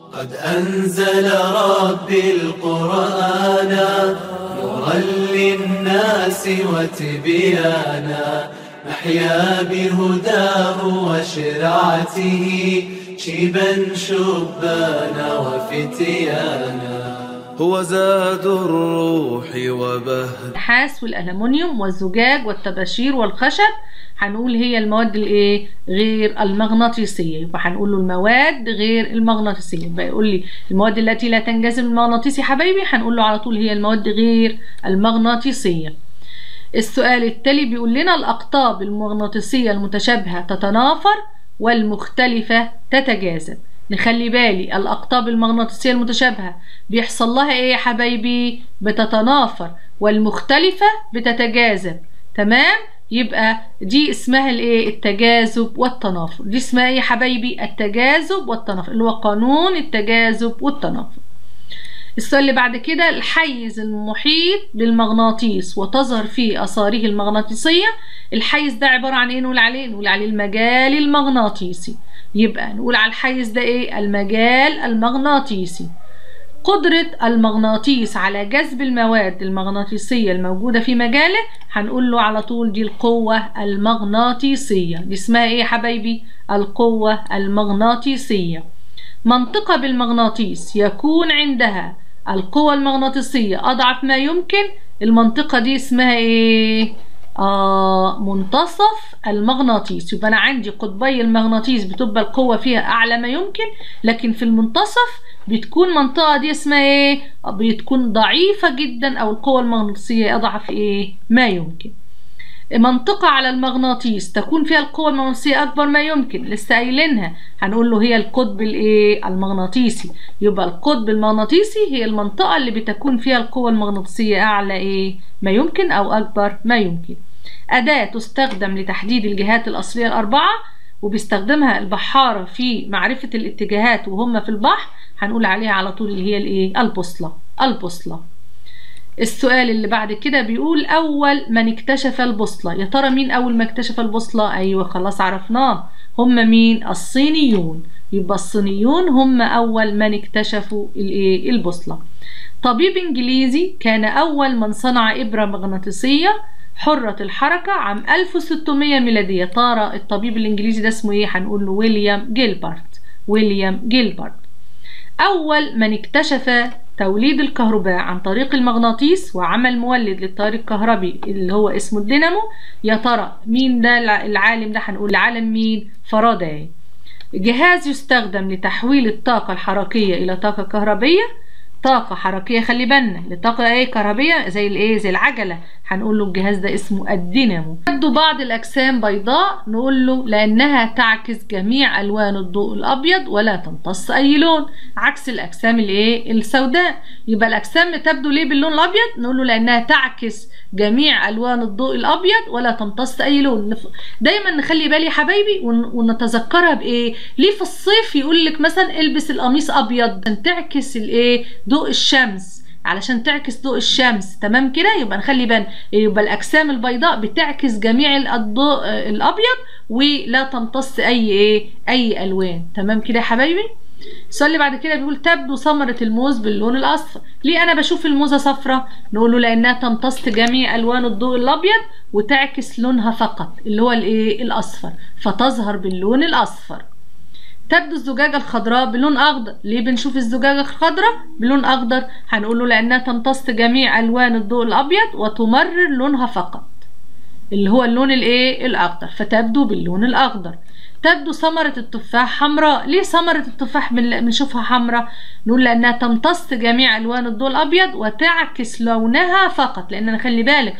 قد أنزل ربي القرآن نورا للناس وتبيانا نحيا بهداه وشرعته شيبا شبانا وفتيانا هو زاد الروح وبهجة النحاس والألمنيوم والزجاج والطباشير والخشب هنقول هي المواد الايه غير المغناطيسيه يبقى هنقول له المواد غير المغناطيسيه يبقى يقول لي المواد التي لا تنجذب المغناطيس يا حبايبي هنقول له على طول هي المواد غير المغناطيسيه السؤال التالي بيقول لنا الأقطاب المغناطيسية المتشابهة تتنافر والمختلفة تتجاذب نخلي بالي الأقطاب المغناطيسية المتشابهة بيحصل لها إيه يا حبايبي بتتنافر والمختلفة بتتجاذب تمام يبقى دي اسمها الايه التجاذب والتنافر دي اسمها ايه يا حبايبي التجاذب والتنافر اللي هو قانون التجاذب والتنافر السؤال اللي بعد كده الحيز المحيط بالمغناطيس وتظهر فيه اثاره المغناطيسيه الحيز ده عباره عن ايه نقول عليه نقول عليه المجال المغناطيسي يبقى نقول على الحيز ده ايه المجال المغناطيسي قدرة المغناطيس على جذب المواد المغناطيسية الموجودة في مجاله هنقول له على طول دي القوة المغناطيسية دي اسمها ايه يا حبايبي القوة المغناطيسية منطقة بالمغناطيس يكون عندها القوة المغناطيسية أضعف ما يمكن المنطقة دي اسمها ايه آه منتصف المغناطيس يبقى أنا عندي قطبي المغناطيس بتبقى القوة فيها أعلى ما يمكن لكن في المنتصف بتكون منطقة دي اسمها ايه بتكون ضعيفة جدا أو القوة المغناطيسية أضعف ايه ما يمكن منطقة على المغناطيس تكون فيها القوة المغناطيسية أكبر ما يمكن لسه قايلينها هنقول له هي القطب الإيه المغناطيسي يبقى القطب المغناطيسي هي المنطقة اللي بتكون فيها القوة المغناطيسية أعلى إيه ما يمكن أو أكبر ما يمكن أداة تستخدم لتحديد الجهات الأصلية الأربعة وبيستخدمها البحارة في معرفة الاتجاهات وهم في البحر هنقول عليها على طول اللي هي الإيه البوصلة البوصلة السؤال اللي بعد كده بيقول أول من اكتشف البوصلة يا ترى مين أول ما اكتشف البوصلة أيوة خلاص عرفناه هم مين الصينيون يبقى الصينيون هم أول من اكتشفوا الإيه البوصلة طبيب إنجليزي كان أول من صنع إبرة مغناطيسية حرة الحركة عام 1600 ميلادية ترى الطبيب الإنجليزي ده اسمه إيه هنقول له ويليام جيلبرت ويليام جيلبرت أول من اكتشف توليد الكهرباء عن طريق المغناطيس وعمل مولد للتيار الكهربي اللي هو اسمه الدينامو يا ترى مين ده العالم ده هنقول العالم مين فاراداي جهاز يستخدم لتحويل الطاقة الحركية إلى طاقة كهربية طاقة حركية خلي بالنا لطاقة ايه كهربية زي الايه زي العجلة هنقول له الجهاز ده اسمه الدينامو تبدو بعض الأجسام بيضاء نقول له لأنها تعكس جميع ألوان الضوء الأبيض ولا تمتص أي لون عكس الأجسام الايه السوداء يبقى الأجسام تبدو ليه باللون الأبيض نقول له لأنها تعكس جميع ألوان الضوء الأبيض ولا تمتص أي لون دايما نخلي بالي يا حبايبي ونتذكرها بإيه ليه في الصيف يقول لك مثلا البس القميص أبيض عشان تعكس الايه ضوء الشمس علشان تعكس ضوء الشمس تمام كده يبقى نخلي بالنا يبقى الاجسام البيضاء بتعكس جميع الضوء الابيض ولا تمتص اي ايه اي الوان تمام كده يا حبايبي السؤال اللي بعد كده بيقول تبدو ثمرة الموز باللون الأصفر ليه أنا بشوف الموزة صفرة نقول له لأنها تمتص جميع ألوان الضوء الأبيض وتعكس لونها فقط اللي هو الإيه الأصفر فتظهر باللون الأصفر تبدو الزجاجة الخضراء بلون أخضر ليه بنشوف الزجاجة الخضراء بلون أخضر هنقول له لأنها تمتص جميع ألوان الضوء الأبيض وتمرر لونها فقط اللي هو اللون الايه الأخضر فتبدو باللون الأخضر تبدو ثمرة التفاح حمراء ليه ثمرة التفاح بنشوفها حمراء نقول لأنها تمتص جميع ألوان الضوء الأبيض وتعكس لونها فقط لأن خلي بالك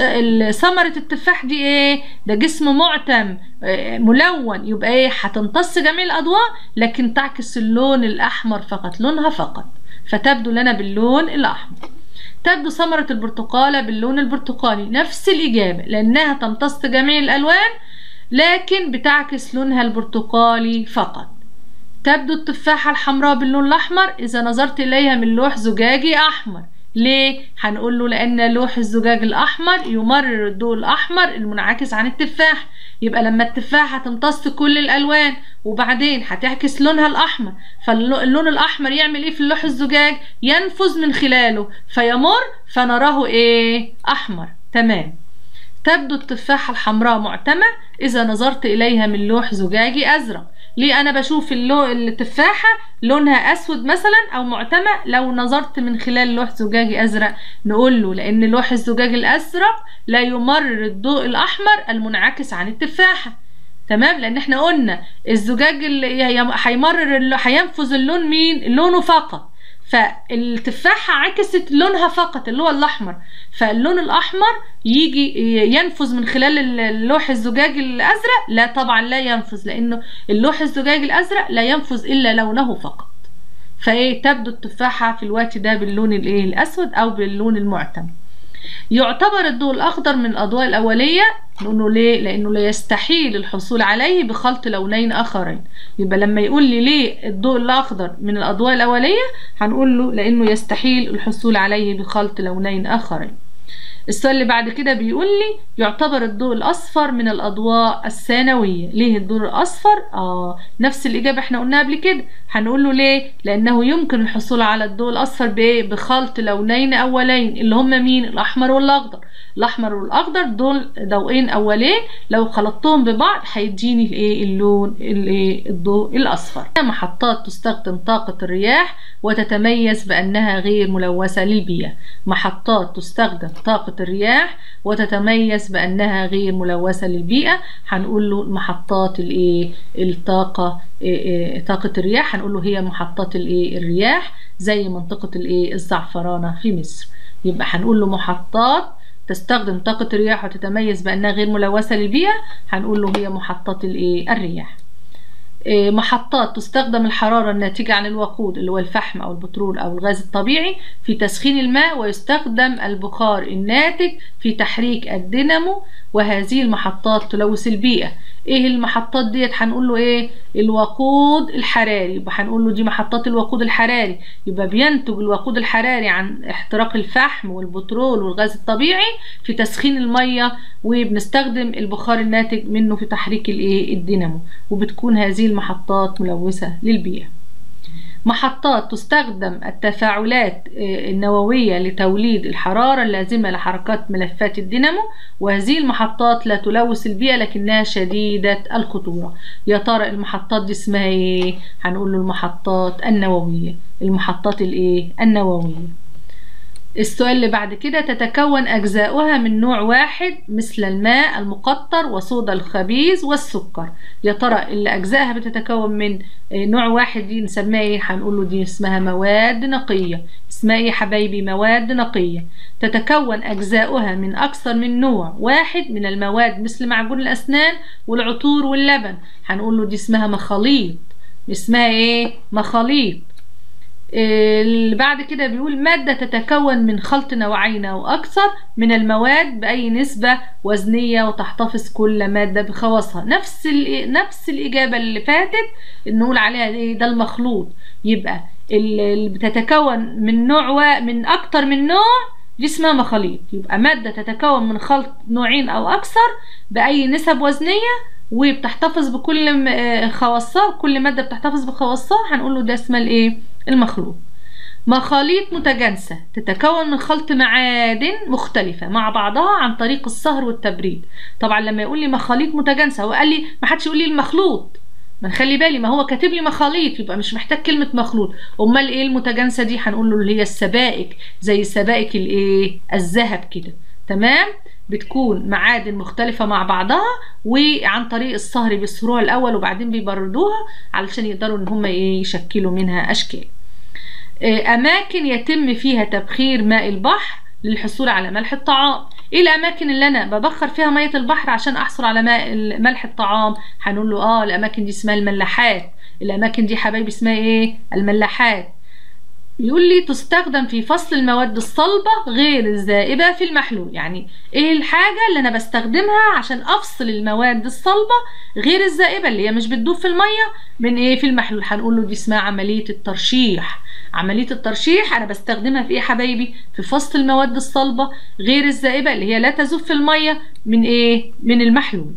ثمرة التفاح دي إيه ده جسم معتم ملون يبقى إيه هتمتص جميع الأضواء لكن تعكس اللون الأحمر فقط لونها فقط فتبدو لنا باللون الأحمر تبدو ثمرة البرتقالة باللون البرتقالي نفس الإجابة لأنها تمتص جميع الألوان لكن بتعكس لونها البرتقالي فقط تبدو التفاحة الحمراء باللون الأحمر إذا نظرت إليها من لوح زجاجي أحمر ليه هنقول له لان لوح الزجاج الاحمر يمرر الضوء الاحمر المنعكس عن التفاح يبقى لما التفاحه تمتص كل الالوان وبعدين هتعكس لونها الاحمر فاللون الاحمر يعمل ايه في اللوح الزجاج ينفذ من خلاله فيمر فنراه ايه احمر تمام تبدو التفاحة الحمراء معتمة إذا نظرت إليها من لوح زجاجي أزرق ليه أنا بشوف اللو... التفاحة لونها أسود مثلا أو معتمة لو نظرت من خلال لوح زجاجي أزرق نقول له لأن لوح الزجاج الأزرق لا يمرر الضوء الأحمر المنعكس عن التفاحة تمام لان احنا قلنا الزجاج اللي هيمرر هينفذ اللون مين لونه فقط فالتفاحة عكست لونها فقط اللي هو الأحمر فاللون الأحمر يجي ينفذ من خلال اللوح الزجاج الأزرق لا طبعا لا ينفذ لأنه اللوح الزجاج الأزرق لا ينفذ إلا لونه فقط فايه تبدو التفاحة في الوقت ده باللون الايه الأسود أو باللون المعتم يعتبر الضوء الأخضر من الأضواء الأولية نقوله ليه؟ لأنه لا يستحيل الحصول عليه بخلط لونين آخرين يبقى لما يقول لي ليه الضوء الأخضر من الأضواء الأولية هنقول له لأنه يستحيل الحصول عليه بخلط لونين آخرين السؤال اللي بعد كده بيقول لي يعتبر الضوء الأصفر من الأضواء الثانوية ليه الضوء الأصفر؟ آه نفس الإجابة احنا قلناها قبل كده هنقول له ليه؟ لأنه يمكن الحصول على الضوء الأصفر بإيه؟ بخلط لونين أولين اللي هما مين؟ الأحمر والأخضر الأحمر والأخضر دول ضوئين أولين لو خلطتهم ببعض هيديني الإيه؟ اللون الإيه؟ الضوء الأصفر محطات تستخدم طاقة الرياح وتتميز بأنها غير ملوثة للبيئة محطات تستخدم طاقة الرياح وتتميز بأنها غير ملوثة للبيئة هنقول له محطات الايه الطاقة إيه طاقة الرياح هنقول له هي محطات الايه الرياح زي منطقة الايه الزعفرانة في مصر يبقى هنقول له محطات تستخدم طاقة الرياح وتتميز بأنها غير ملوثة للبيئة هنقول له هي محطات الايه الرياح محطات تستخدم الحرارة الناتجة عن الوقود اللي هو الفحم أو البترول أو الغاز الطبيعي في تسخين الماء ويستخدم البخار الناتج في تحريك الدينامو وهذه المحطات تلوث البيئة ايه المحطات ديت هنقول له ايه الوقود الحراري يبقى هنقول له دي محطات الوقود الحراري يبقى بينتج الوقود الحراري عن احتراق الفحم والبترول والغاز الطبيعي في تسخين الميه وبنستخدم البخار الناتج منه في تحريك الايه الدينامو وبتكون هذه المحطات ملوثه للبيئه محطات تستخدم التفاعلات النووية لتوليد الحرارة اللازمة لحركات ملفات الدينامو وهذه المحطات لا تلوث البيئة لكنها شديدة الخطورة يا ترى المحطات دي اسمها ايه هنقول له المحطات النووية المحطات الايه النووية السؤال اللي بعد كده تتكون أجزاؤها من نوع واحد مثل الماء المقطر وصودا الخبيث والسكر يا ترى اللي أجزائها بتتكون من نوع واحد دي نسميها ايه هنقول له دي اسمها مواد نقية اسمها ايه حبايبي مواد نقية تتكون أجزاؤها من أكثر من نوع واحد من المواد مثل معجون الأسنان والعطور واللبن هنقول له دي اسمها مخاليط اسمها ايه مخاليط اللي بعد كده بيقول مادة تتكون من خلط نوعين أو أكثر من المواد بأي نسبة وزنية وتحتفظ كل مادة بخواصها نفس نفس الإجابة اللي فاتت نقول عليها إيه ده المخلوط يبقى اللي بتتكون من نوع من أكتر من نوع دي اسمها مخاليط يبقى مادة تتكون من خلط نوعين أو أكثر بأي نسب وزنية وبتحتفظ بكل خواصها كل مادة بتحتفظ بخواصها هنقول له ده اسمها الايه المخلوط مخاليط متجانسة تتكون من خلط معادن مختلفة مع بعضها عن طريق الصهر والتبريد طبعا لما يقول لي مخاليط متجانسة هو قال لي ما حدش يقول لي المخلوط ما نخلي بالي ما هو كاتب لي مخاليط يبقى مش محتاج كلمة مخلوط امال ايه المتجانسة دي هنقول له اللي هي السبائك زي سبائك الايه الذهب كده تمام بتكون معادن مختلفة مع بعضها وعن طريق الصهر بيصهروها الأول وبعدين بيبردوها علشان يقدروا إن هم يشكلوا منها أشكال أماكن يتم فيها تبخير ماء البحر للحصول على ملح الطعام ايه الاماكن اللي انا ببخر فيها ميه البحر عشان احصل على ماء ملح الطعام هنقول له اه الاماكن دي اسمها الملاحات الاماكن دي حبايبي اسمها ايه الملاحات يقول لي تستخدم في فصل المواد الصلبة غير الذائبة في المحلول يعني ايه الحاجة اللي انا بستخدمها عشان افصل المواد الصلبة غير الذائبة اللي هي مش بتدوب في المية من ايه في المحلول هنقول له دي اسمها عملية الترشيح عملية الترشيح أنا بستخدمها في إيه يا حبايبي في فصل المواد الصلبة غير الذائبة اللي هي لا تذوب في المية من إيه من المحلول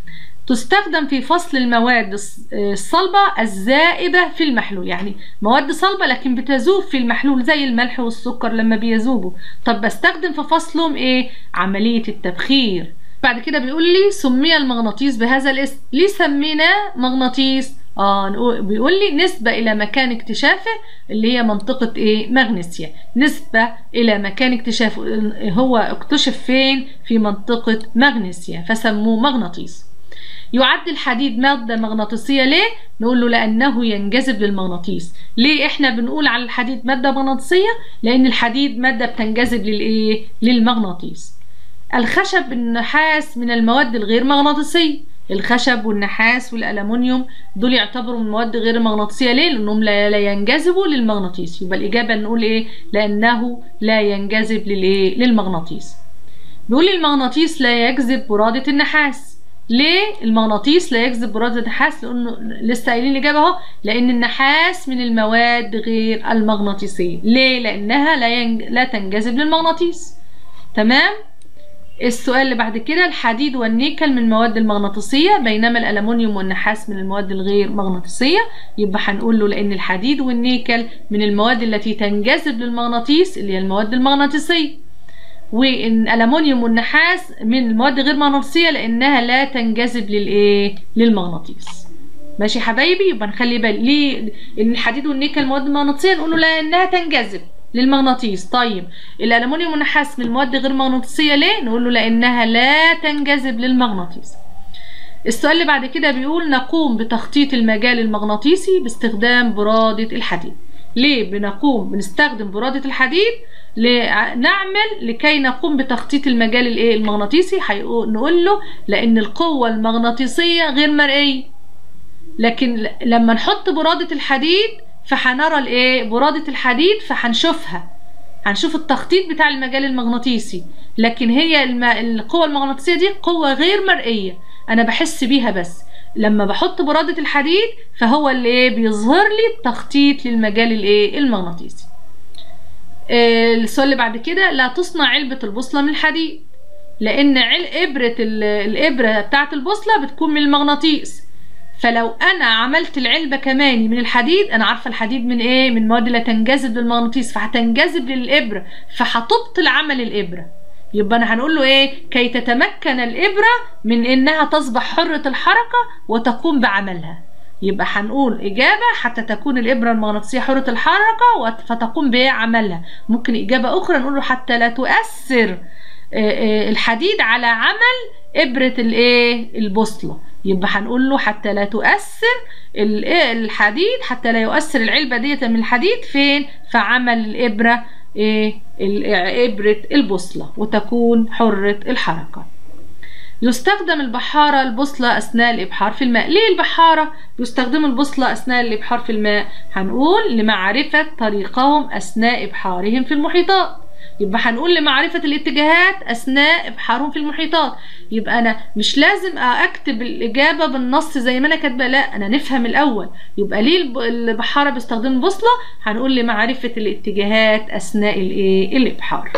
تستخدم في فصل المواد الصلبة الذائبة في المحلول يعني مواد صلبة لكن بتذوب في المحلول زي الملح والسكر لما بيذوبوا طب بستخدم في فصلهم ايه عملية التبخير بعد كده بيقول لي سمي المغناطيس بهذا الاسم ليه سميناه مغناطيس اه بيقول لي نسبة إلى مكان اكتشافه اللي هي منطقة إيه؟ مغنيسيا نسبة إلى مكان اكتشافه هو اكتشف فين؟ في منطقة مغنيسيا فسموه مغناطيس يعد الحديد مادة مغناطيسية ليه؟ نقول له لأنه ينجذب للمغناطيس ليه إحنا بنقول على الحديد مادة مغناطيسية؟ لأن الحديد مادة بتنجذب للإيه؟ للمغناطيس الخشب النحاس من المواد الغير مغناطيسية الخشب والنحاس والألمنيوم دول يعتبروا من مواد غير مغناطيسية ليه؟ لأنهم لا, لا ينجذبوا للمغناطيس يبقى الإجابة نقول إيه؟ لأنه لا ينجذب للإيه؟ للمغناطيس بيقول المغناطيس لا يجذب برادة النحاس ليه المغناطيس لا يجذب برادة النحاس لأنه لسه قايلين الإجابة أهو لأن النحاس من المواد غير المغناطيسية ليه؟ لأنها لا, ينج... لا تنجذب للمغناطيس تمام؟ السؤال اللي بعد كده الحديد والنيكل من المواد المغناطيسية بينما الألمنيوم والنحاس من المواد الغير مغناطيسية يبقى هنقول له لأن الحديد والنيكل من المواد التي تنجذب للمغناطيس اللي هي المواد المغناطيسية والألمنيوم والنحاس من المواد غير مغناطيسية لأنها لا تنجذب للإيه؟ للمغناطيس ماشي حبايبي يبقى نخلي بالي ليه ان الحديد والنيكل مواد مغناطيسيه نقول له لانها تنجذب للمغناطيس طيب الألمنيوم والنحاس من المواد غير مغناطيسية ليه؟ نقول له لأنها لا تنجذب للمغناطيس السؤال اللي بعد كده بيقول نقوم بتخطيط المجال المغناطيسي باستخدام برادة الحديد ليه بنقوم بنستخدم برادة الحديد نعمل لكي نقوم بتخطيط المجال الايه المغناطيسي نقول له لان القوة المغناطيسية غير مرئية لكن لما نحط برادة الحديد فهنرى الايه برادة الحديد فهنشوفها هنشوف التخطيط بتاع المجال المغناطيسي لكن هي الم... القوة المغناطيسية دي قوة غير مرئية انا بحس بيها بس لما بحط برادة الحديد فهو اللي ايه بيظهر لي التخطيط للمجال الايه المغناطيسي السؤال اللي بعد كده لا تصنع علبة البوصلة من الحديد لان عل... ابرة الابرة بتاعت البوصلة بتكون من المغناطيس فلو انا عملت العلبة كمان من الحديد انا عارفة الحديد من ايه من مواد لا تنجذب للمغناطيس فهتنجذب للابرة فهتبطل عمل الابرة يبقى انا هنقول له ايه كي تتمكن الابرة من انها تصبح حرة الحركة وتقوم بعملها يبقى هنقول إجابة حتى تكون الإبرة المغناطيسية حرة الحركة فتقوم بعملها ممكن إجابة أخرى نقول له حتى لا تؤثر الحديد على عمل إبرة الإيه البوصلة يبقى هنقول له حتى لا تؤثر الحديد حتى لا يؤثر العلبة ديت من الحديد فين في عمل الإبرة إيه إبرة البوصلة وتكون حرة الحركة يستخدم البحارة البوصلة أثناء الإبحار في الماء ليه البحارة بيستخدموا البوصلة أثناء الإبحار في الماء هنقول لمعرفة طريقهم أثناء إبحارهم في المحيطات يبقى هنقول لمعرفة الاتجاهات أثناء إبحارهم في المحيطات يبقى أنا مش لازم أكتب الإجابة بالنص زي ما أنا كاتبة لا أنا نفهم الأول يبقى ليه البحارة بيستخدموا البوصلة هنقول لمعرفة الاتجاهات أثناء الإيه الإبحار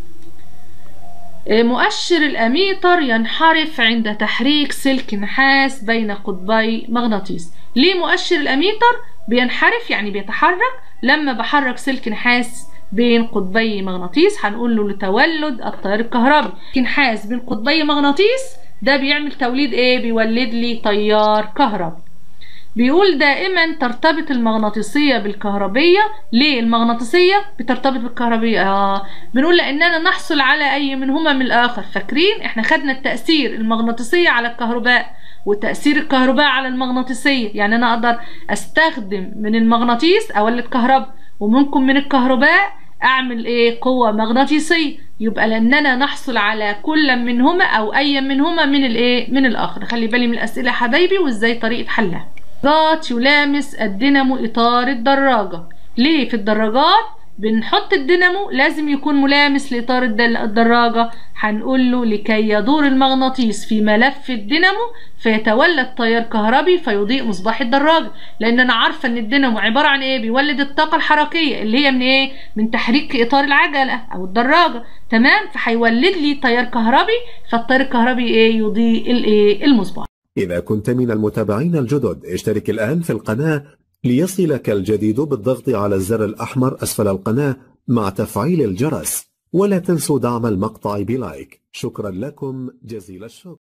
مؤشر الأميتر ينحرف عند تحريك سلك نحاس بين قطبي مغناطيس ليه مؤشر الأميتر بينحرف يعني بيتحرك لما بحرك سلك نحاس بين قطبي مغناطيس هنقول له لتولد التيار الكهربي نحاس بين قطبي مغناطيس ده بيعمل توليد ايه بيولد لي تيار كهربي بيقول دائما ترتبط المغناطيسية بالكهربية ليه المغناطيسية بترتبط بالكهربية آه. بنقول لأننا نحصل على أي منهما من الآخر فاكرين احنا خدنا التأثير المغناطيسية على الكهرباء وتأثير الكهرباء على المغناطيسية يعني أنا أقدر أستخدم من المغناطيس أولد كهرباء وممكن من الكهرباء أعمل إيه قوة مغناطيسية يبقى لأننا نحصل على كل منهما أو أي منهما من الإيه من الآخر خلي بالي من الأسئلة حبايبي وإزاي طريقة حلها دراجات يلامس الدينامو إطار الدراجة ليه في الدراجات بنحط الدينامو لازم يكون ملامس لإطار الدل- الدراجة هنقول له لكي يدور المغناطيس في ملف الدينامو فيتولد تيار كهربي فيضيء مصباح الدراجة لأن أنا عارفة إن الدينامو عبارة عن إيه بيولد الطاقة الحركية اللي هي من إيه من تحريك إطار العجلة أو الدراجة تمام فهيولد لي تيار كهربي فالتيار الكهربي إيه يضيء الإيه المصباح إذا كنت من المتابعين الجدد اشترك الآن في القناة ليصلك الجديد بالضغط على الزر الأحمر أسفل القناة مع تفعيل الجرس ولا تنسوا دعم المقطع بلايك شكرا لكم جزيل الشكر